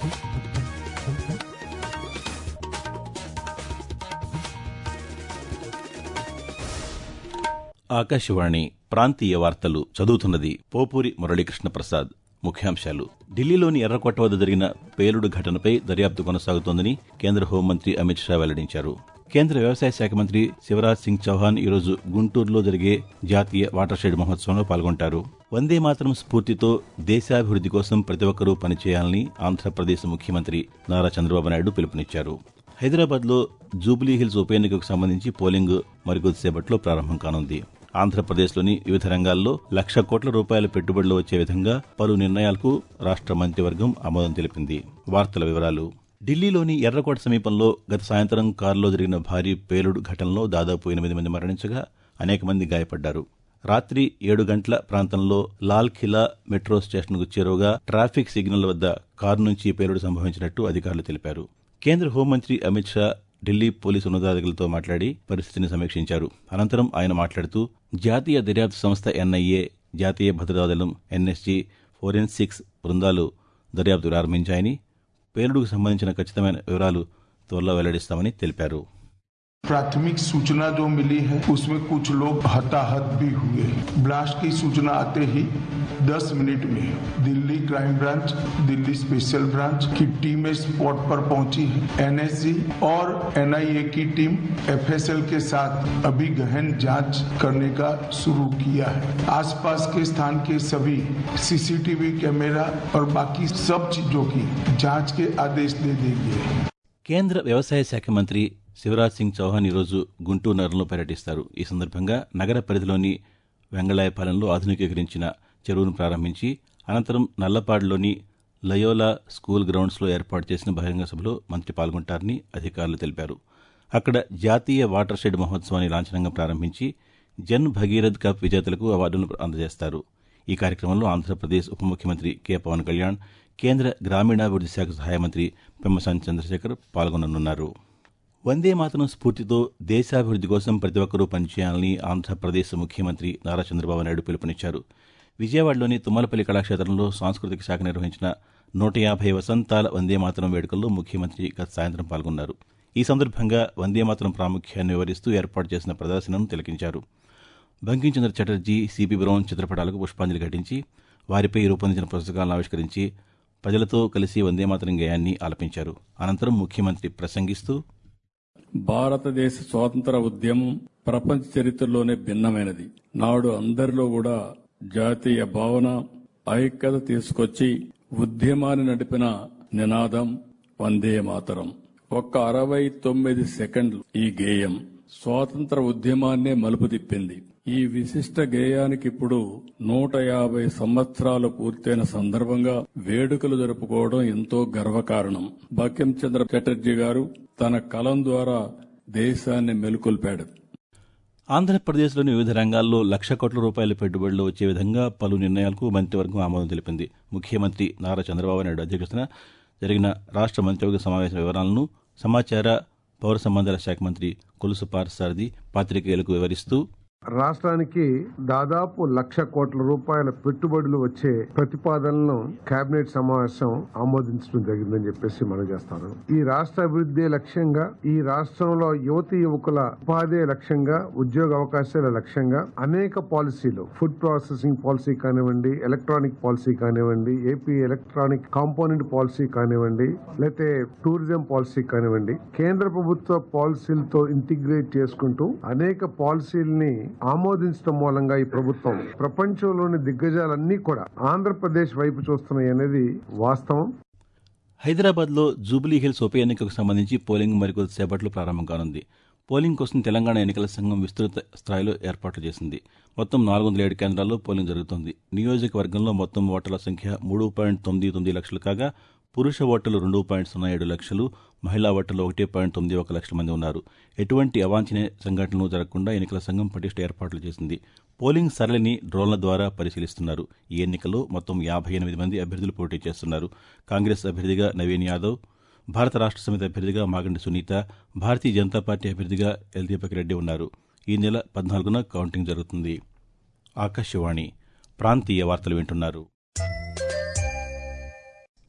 ఆకాశవాణి ప్రాంతీయ వార్తలు చదువుతున్నది పోపూరి మురళీకృష్ణ ప్రసాద్ ముఖ్యాంశాలు ఢిల్లీలోని ఎర్రకోట వద్ద జరిగిన పేలుడు ఘటనపై దర్యాప్తు కొనసాగుతోందని కేంద్ర హోంమంత్రి అమిత్ షా వెల్లడించారు కేంద్ర వ్యవసాయ శాఖ మంత్రి శివరాజ్ సింగ్ చౌహాన్ ఈరోజు గుంటూరులో జరిగే జాతీయ వాటర్ షెడ్ మహోత్సవంలో పాల్గొంటారు వందే మాతరం స్ఫూర్తితో దేశాభివృద్ది కోసం ప్రతి ఒక్కరూ పనిచేయాలని ఆంధ్రప్రదేశ్ ముఖ్యమంత్రి నారా చంద్రబాబు నాయుడు పిలుపునిచ్చారు హైదరాబాద్లో జూబ్లీహిల్స్ ఉప ఎన్నికకు సంబంధించి పోలింగ్ మరికొద్దిసేపట్లో ప్రారంభం కానుంది ఆంధ్రప్రదేశ్లోని వివిధ రంగాల్లో లక్ష కోట్ల రూపాయల పెట్టుబడులు వచ్చే విధంగా పలు నిర్ణయాలకు రాష్ట్ర మంత్రివర్గం ఆమోదం తెలిపింది వార్తల వివరాలు ఢిల్లీలోని ఎర్రకోట సమీపంలో గత సాయంత్రం కారులో జరిగిన భారీ పేలుడు ఘటనలో దాదాపు ఎనిమిది మంది మరణించగా అనేక మంది గాయపడ్డారు రాత్రి ఏడు గంటల ప్రాంతంలో లాల్ ఖిలా మెట్రో స్టేషన్కు చేరువగా ట్రాఫిక్ సిగ్నల్ వద్ద కారు నుంచి పేలుడు సంభవించినట్టు అధికారులు తెలిపారు కేంద్ర హోంమంత్రి అమిత్ షా ఢిల్లీ పోలీసు ఉన్నతాధికారులతో మాట్లాడి పరిస్థితిని సమీక్షించారు అనంతరం ఆయన మాట్లాడుతూ జాతీయ దర్యాప్తు సంస్థ ఎన్ఐఏ జాతీయ భద్రతా దళం ఎన్ఎస్జీ ఫోరెన్సిక్స్ బృందాలు దర్యాప్తు ప్రారంభించాయని పేలుడుకు సంబంధించిన ఖచ్చితమైన వివరాలు త్వరలో వెల్లడిస్తామని తెలిపారు प्राथमिक सूचना जो मिली है उसमें कुछ लोग हताहत भी हुए ब्लास्ट की सूचना आते ही 10 मिनट में Delhi crime branch Delhi special branch की टीमें स्पॉट पर पहुंची है एनएसजी और एनआईए की टीम एफएसएल के साथ अभी गहन जांच करने का शुरू किया है आसपास के स्थान के सभी सीसीटीवी कैमरा और बाकी सब चीजों की जांच के आदेश दे देंगे కేంద్ర వ్యవసాయ శాఖ మంత్రి శివరాజ్ సింగ్ చౌహాన్ ఈరోజు గుంటూరు నగరంలో పర్యటిస్తారు ఈ సందర్భంగా నగర పరిధిలోని వెంగళాయపాలెంలో ఆధునికీకరించిన చెరువును ప్రారంభించి అనంతరం నల్లపాడులోని లయోలా స్కూల్ గ్రౌండ్స్లో ఏర్పాటు చేసిన బహిరంగ సభలో మంత్రి పాల్గొంటారని అధికారులు తెలిపారు అక్కడ జాతీయ వాటర్ షెడ్ మహోత్సవాన్ని లాంఛనంగా ప్రారంభించి జన్ భగీరథ్ కప్ విజేతలకు అవార్డులను అందజేస్తారు ఈ కార్యక్రమంలో ఆంధ్రప్రదేశ్ ఉప ముఖ్యమంత్రి కె పవన్ కళ్యాణ్ కేంద్ర గ్రామీణాభివృద్ది శాఖ సహాయ మంత్రి పెమ్మసాని చంద్రశేఖర్ పాల్గొననున్నారు వందే మాతరం స్ఫూర్తితో దేశాభివృద్ది కోసం ప్రతి ఒక్కరూ పనిచేయాలని ఆంధ్రప్రదేశ్ ముఖ్యమంత్రి నారా చంద్రబాబు నాయుడు పిలుపునిచ్చారు విజయవాడలోని తుమ్మలపల్లి కళాక్షేత్రంలో సాంస్కృతిక శాఖ నిర్వహించిన నూట యాభై వసంతాల వందే మాతరం వేడుకల్లో ముఖ్యమంత్రి గత సాయంత్రం పాల్గొన్నారు ఈ సందర్భంగా వందే మాతరం ప్రాముఖ్యాన్ని వివరిస్తూ ఏర్పాటు చేసిన ప్రదర్శనను తిలకించారు బంకించంద్ర చటర్జీ సిపి బ్రౌన్ చిత్రపటాలకు పుష్పాంజలి ఘటించి వారిపై రూపొందించిన పుస్తకాలను ఆవిష్కరించి ప్రజలతో కలిసి వందేమాతరం గేయాన్ని ఆలపించారు అనంతరం ముఖ్యమంత్రి ప్రసంగిస్తూ భారతదేశ స్వాతంత్ర ఉద్యమం ప్రపంచ చరిత్రలోనే భిన్నమైనది నాడు అందరిలో కూడా జాతీయ భావన ఐక్యత తీసుకొచ్చి ఉద్యమాన్ని నడిపిన నినాదం వందే మాతరం ఒక్క అరవై తొమ్మిది సెకండ్లు ఈ గేయం స్వాతంత్ర ఉద్యమాన్నే మలుపు తిప్పింది ఈ విశిష్ట గేయానికి ఇప్పుడు నూట యాభై సంవత్సరాలు పూర్తయిన సందర్భంగా వేడుకలు జరుపుకోవడం ఎంతో గర్వకారణం బకిం చంద్ర చటర్జీ గారు తన కలం ద్వారా దేశాన్ని మెలుకొల్పాడు ఆంధ్రప్రదేశ్లోని వివిధ రంగాల్లో లక్ష కోట్ల రూపాయల పెట్టుబడులు వచ్చే విధంగా పలు నిర్ణయాలకు మంత్రివర్గం ఆమోదం తెలిపింది ముఖ్యమంత్రి నారా చంద్రబాబు నాయుడు అధ్యక్షతన జరిగిన రాష్ట మంత్రివర్గ సమావేశ వివరాలను సమాచార పౌర సంబంధాల శాఖ మంత్రి కొలుసు పార్సారథి పాతికేయులకు వివరిస్తూ రాష్ట్రానికి దాదాపు లక్ష కోట్ల రూపాయల పెట్టుబడులు వచ్చే ప్రతిపాదనలను కేబినెట్ సమావేశం ఆమోదించడం జరిగిందని చెప్పేసి మనం చేస్తాను ఈ రాష్ట్ర అభివృద్ధి లక్ష్యంగా ఈ రాష్ట్రంలో యువతి యువకుల ఉపాధి లక్ష్యంగా ఉద్యోగ అవకాశాల లక్ష్యంగా అనేక పాలసీలు ఫుడ్ ప్రాసెసింగ్ పాలసీ కానివ్వండి ఎలక్ట్రానిక్ పాలసీ కానివ్వండి ఏపీ ఎలక్ట్రానిక్ కాంపోనెంట్ పాలసీ కానివ్వండి లేకపోతే టూరిజం పాలసీ కానివ్వండి కేంద్ర ప్రభుత్వ పాలసీలతో ఇంటిగ్రేట్ చేసుకుంటూ అనేక పాలసీలని ఆమోదించడం మూలంగా ఈ ప్రభుత్వం ప్రపంచంలోని దిగ్గజాలన్నీ కూడా ఆంధ్రప్రదేశ్ వైపు చూస్తున్నాయి అనేది వాస్తవం హైదరాబాద్లో జూబ్లీ హిల్స్ ఉప ఎన్నికకు సంబంధించి పోలింగ్ మరికొద్దిసేపట్లో ప్రారంభం కానుంది పోలింగ్ కోసం తెలంగాణ ఎన్నికల సంఘం విస్తృత స్థాయిలో ఏర్పాట్లు చేసింది మొత్తం నాలుగు వందల ఏడు కేంద్రాల్లో పోలింగ్ జరుగుతోంది నియోజకవర్గంలో మొత్తం ఓటర్ల సంఖ్య మూడు పాయింట్ తొమ్మిది తొమ్మిది లక్షలు కాగా పురుష ఓటర్లు రెండు పాయింట్ సున్నా ఏడు లక్షలు మహిళా ఓటర్లు ఒకటి పాయింట్ తొమ్మిది ఒక లక్షల మంది ఉన్నారు ఎటువంటి అవాంఛనీయ సంఘటనలు జరగకుండా ఎన్నికల సంఘం పటిష్ట ఏర్పాట్లు చేసింది పోలింగ్ సరళిని డ్రోన్ల ద్వారా పరిశీలిస్తున్నారు ఈ ఎన్నికల్లో మొత్తం యాభై ఎనిమిది మంది అభ్యర్థులు పోటీ చేస్తున్నారు కాంగ్రెస్ అభ్యర్థిగా నవీన్ యాదవ్ భారత రాష్ట్ర సమితి అభ్యర్థిగా మాగంటి సునీత భారతీయ జనతా పార్టీ అభ్యర్థిగా ఎల్ దీపక్ రెడ్డి ఉన్నారు ఈ నెల పద్నాలుగున కౌంటింగ్ జరుగుతుంది ఆకాశవాణి ప్రాంతీయ వార్తలు వింటున్నారు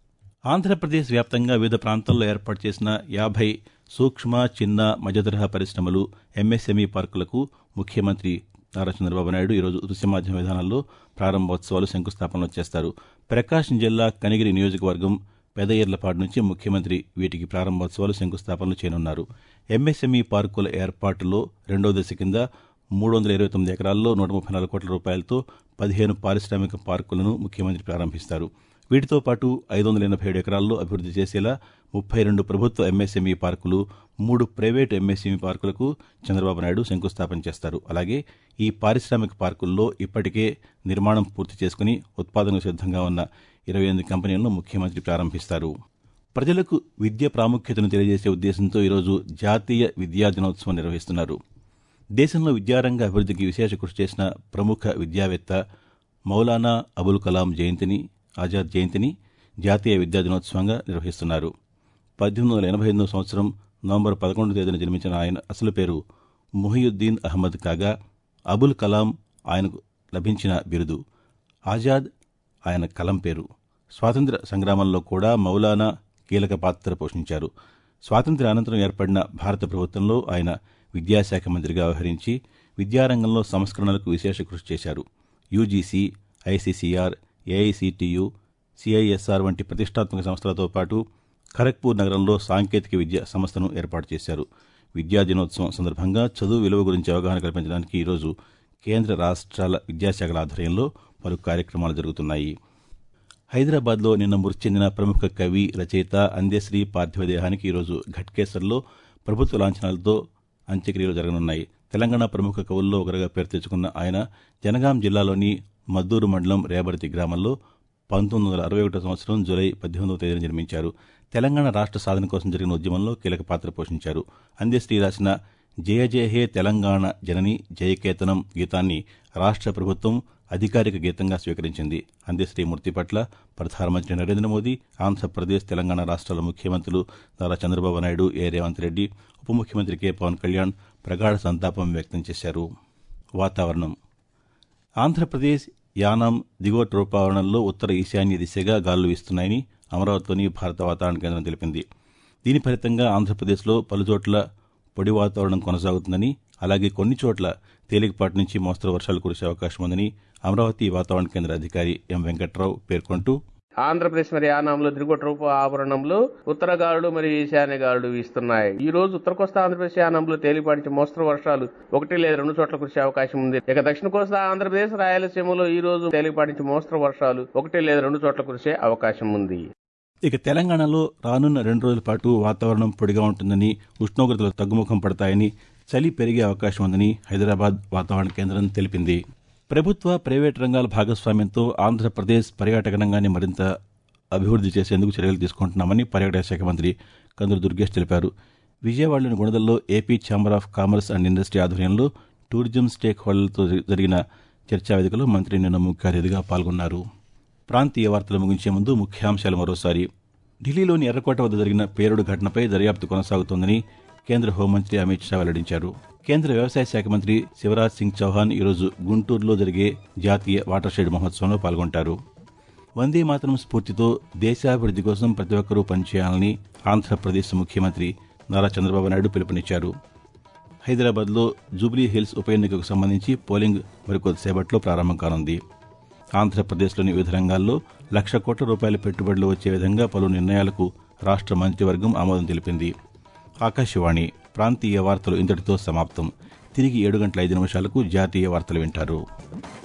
ఆంధ్రప్రదేశ్ వ్యాప్తంగా వివిధ ప్రాంతాల్లో ఏర్పాటు చేసిన యాభై సూక్ష్మ చిన్న మధ్యతరహా పరిశ్రమలు ఎంఎస్ఎంఈ పార్కులకు ముఖ్యమంత్రి నారా చంద్రబాబు నాయుడు ఈరోజు దృశ్య మాధ్యమ విధానంలో ప్రారంభోత్సవాలు శంకుస్థాపనలు చేస్తారు ప్రకాశం జిల్లా కనిగిరి నియోజకవర్గం పెదయర్లపాడు నుంచి ముఖ్యమంత్రి వీటికి ప్రారంభోత్సవాలు శంకుస్థాపనలు చేయనున్నారు ఎంఎస్ఎంఈ పార్కుల ఏర్పాటులో రెండో దశ కింద మూడు వందల ఇరవై తొమ్మిది ఎకరాల్లో నూట ముప్పై నాలుగు కోట్ల రూపాయలతో పదిహేను పారిశ్రామిక పార్కులను ముఖ్యమంత్రి ప్రారంభిస్తారు వీటితో పాటు ఐదు వందల ఎనభై ఏడు ఎకరాల్లో అభివృద్ధి చేసేలా ముప్పై రెండు ప్రభుత్వ ఎంఎస్ఎంఈ పార్కులు మూడు ప్రైవేటు ఎంఎస్ఎంఈ పార్కులకు చంద్రబాబు నాయుడు శంకుస్థాపన చేస్తారు అలాగే ఈ పారిశ్రామిక పార్కుల్లో ఇప్పటికే నిర్మాణం పూర్తి చేసుకుని ఉత్పాదనకు సిద్ధంగా ఉన్న ఇరవై ఎనిమిది కంపెనీలను ముఖ్యమంత్రి ప్రారంభిస్తారు ప్రజలకు విద్య ప్రాముఖ్యతను తెలియజేసే ఉద్దేశంతో ఈరోజు జాతీయ విద్యా దినోత్సవం నిర్వహిస్తున్నారు దేశంలో విద్యారంగ అభివృద్ధికి విశేష కృషి చేసిన ప్రముఖ విద్యావేత్త మౌలానా అబుల్ కలాం జయంతిని ఆజాద్ జయంతిని జాతీయ విద్యా దినోత్సవంగా నిర్వహిస్తున్నారు పద్దెనిమిది వందల ఎనభై ఎనిమిదో సంవత్సరం నవంబర్ పదకొండు తేదీన జన్మించిన ఆయన అసలు పేరు ముహియుద్దీన్ అహ్మద్ కాగా అబుల్ కలాం ఆయనకు లభించిన బిరుదు ఆజాద్ ఆయన కలం పేరు స్వాతంత్ర సంగ్రామంలో కూడా మౌలానా కీలక పాత్ర పోషించారు స్వాతంత్ర్య అనంతరం ఏర్పడిన భారత ప్రభుత్వంలో ఆయన విద్యాశాఖ మంత్రిగా వ్యవహరించి విద్యారంగంలో సంస్కరణలకు విశేష కృషి చేశారు యూజీసీ ఐసీసీఆర్ ఏఐసిటియు సిఐఎస్ఆర్ వంటి ప్రతిష్టాత్మక సంస్థలతో పాటు ఖరగ్పూర్ నగరంలో సాంకేతిక విద్యా సంస్థను ఏర్పాటు చేశారు విద్యా దినోత్సవం సందర్భంగా చదువు విలువ గురించి అవగాహన కల్పించడానికి ఈరోజు కేంద్ర రాష్ట్రాల విద్యాశాఖల ఆధ్వర్యంలో పలు కార్యక్రమాలు జరుగుతున్నాయి హైదరాబాద్లో నిన్న మృతి చెందిన ప్రముఖ కవి రచయిత అందేశ్రీ పార్థివ దేహానికి ఈరోజు ఘట్కేసర్లో ప్రభుత్వ లాంఛనాలతో అంత్యక్రియలు జరగనున్నాయి తెలంగాణ ప్రముఖ కవుల్లో ఒకరుగా పేరు తెచ్చుకున్న ఆయన జనగాం జిల్లాలోని మద్దూరు మండలం రేబర్తి గ్రామంలో పంతొమ్మిది వందల అరవై ఒకటో సంవత్సరం జూలై పద్దెనిమిదవ తేదీన జన్మించారు తెలంగాణ రాష్ట్ర సాధన కోసం జరిగిన ఉద్యమంలో కీలక పాత్ర పోషించారు అందేశ్రీ రాసిన జయ జయ హే తెలంగాణ జనని జయకేతనం గీతాన్ని రాష్ట్ర ప్రభుత్వం అధికారిక గీతంగా స్వీకరించింది అందేశ్రీ మృతి పట్ల ప్రధానమంత్రి నరేంద్ర మోదీ ఆంధ్రప్రదేశ్ తెలంగాణ రాష్ట్రాల ముఖ్యమంత్రులు నారా చంద్రబాబు నాయుడు ఏ రేవంత్ రెడ్డి ఉప ముఖ్యమంత్రి కె పవన్ కళ్యాణ్ ప్రగాఢ సంతాపం వ్యక్తం చేశారు వాతావరణం ఆంధ్రప్రదేశ్ యానాం దిగువ రూపావరణంలో ఉత్తర ఈశాన్య దిశగా గాలులు వీస్తున్నాయని అమరావతిలోని భారత వాతావరణ కేంద్రం తెలిపింది దీని ఫలితంగా ఆంధ్రప్రదేశ్లో పలుచోట్ల పొడి వాతావరణం కొనసాగుతుందని అలాగే కొన్ని చోట్ల తేలికపాటి నుంచి మోస్తరు వర్షాలు కురిసే అవకాశం ఉందని అమరావతి వాతావరణ కేంద్ర అధికారి ఎం వెంకట్రావు పేర్కొంటూ ఆంధ్రప్రదేశ్ మరి యానాంలో దిగువ రూప ఆవరణంలో ఉత్తర గాలుడు మరియు ఈశాన్య గాలుడు వీస్తున్నాయి ఈ రోజు ఉత్తర కోస్తా ఆంధ్రప్రదేశ్ యానాంలో తేలిపాటి మోస్తరు వర్షాలు ఒకటి లేదా రెండు చోట్ల కురిసే అవకాశం ఉంది ఇక దక్షిణ కోస్తా ఆంధ్రప్రదేశ్ రాయలసీమలో ఈ రోజు తేలిపాటి మోస్తరు వర్షాలు ఒకటి లేదా రెండు చోట్ల కురిసే అవకాశం ఉంది ఇక తెలంగాణలో రానున్న రెండు రోజుల పాటు వాతావరణం పొడిగా ఉంటుందని ఉష్ణోగ్రతలు తగ్గుముఖం పడతాయని చలి పెరిగే అవకాశం ఉందని హైదరాబాద్ వాతావరణ కేంద్రం తెలిపింది ప్రభుత్వ ప్రైవేటు రంగాల భాగస్వామ్యంతో ఆంధ్రప్రదేశ్ పర్యాటక రంగాన్ని మరింత అభివృద్ధి చేసేందుకు చర్యలు తీసుకుంటున్నామని పర్యాటక శాఖ మంత్రి కందులు దుర్గేష్ తెలిపారు విజయవాడలోని గుణదల్లో AP chamber of commerce and industry ఆధ్వర్యంలో టూరిజం స్టేక్ హోల్డర్లతో జరిగిన చర్చా వేదికలో మంత్రి నిన్న ముఖ్య అతిథిగా పాల్గొన్నారు ప్రాంతీయ వార్తలు ముగించే ముందు ముఖ్యాంశాలు మరోసారి ఢిల్లీలోని ఎర్రకోట వద్ద జరిగిన పేలుడు ఘటనపై దర్యాప్తు కొనసాగుతోందని కేంద్ర హోంమంత్రి అమిత్ షా వెల్లడించారు కేంద్ర వ్యవసాయ శాఖ మంత్రి శివరాజ్ సింగ్ చౌహాన్ ఈరోజు గుంటూరులో జరిగే జాతీయ వాటర్ షెడ్ మహోత్సవంలో పాల్గొంటారు వందే మాతరం స్ఫూర్తితో దేశాభివృద్ధి కోసం ప్రతి ఒక్కరూ పనిచేయాలని ఆంధ్రప్రదేశ్ ముఖ్యమంత్రి నారా చంద్రబాబు నాయుడు పిలుపునిచ్చారు హైదరాబాద్లో జూబ్లీ హిల్స్ ఉప ఎన్నికకు సంబంధించి పోలింగ్ మరికొద్దిసేపట్లో ప్రారంభం కానుంది ఆంధ్రప్రదేశ్లోని వివిధ రంగాల్లో లక్ష కోట్ల రూపాయల పెట్టుబడులు వచ్చే విధంగా పలు నిర్ణయాలకు రాష్ట్ర మంత్రివర్గం ఆమోదం తెలిపింది ఆకాశవాణి ప్రాంతీయ వార్తలు ఇంతటితో సమాప్తం తిరిగి ఏడు గంటల ఐదు నిమిషాలకు జాతీయ వార్తలు వింటారు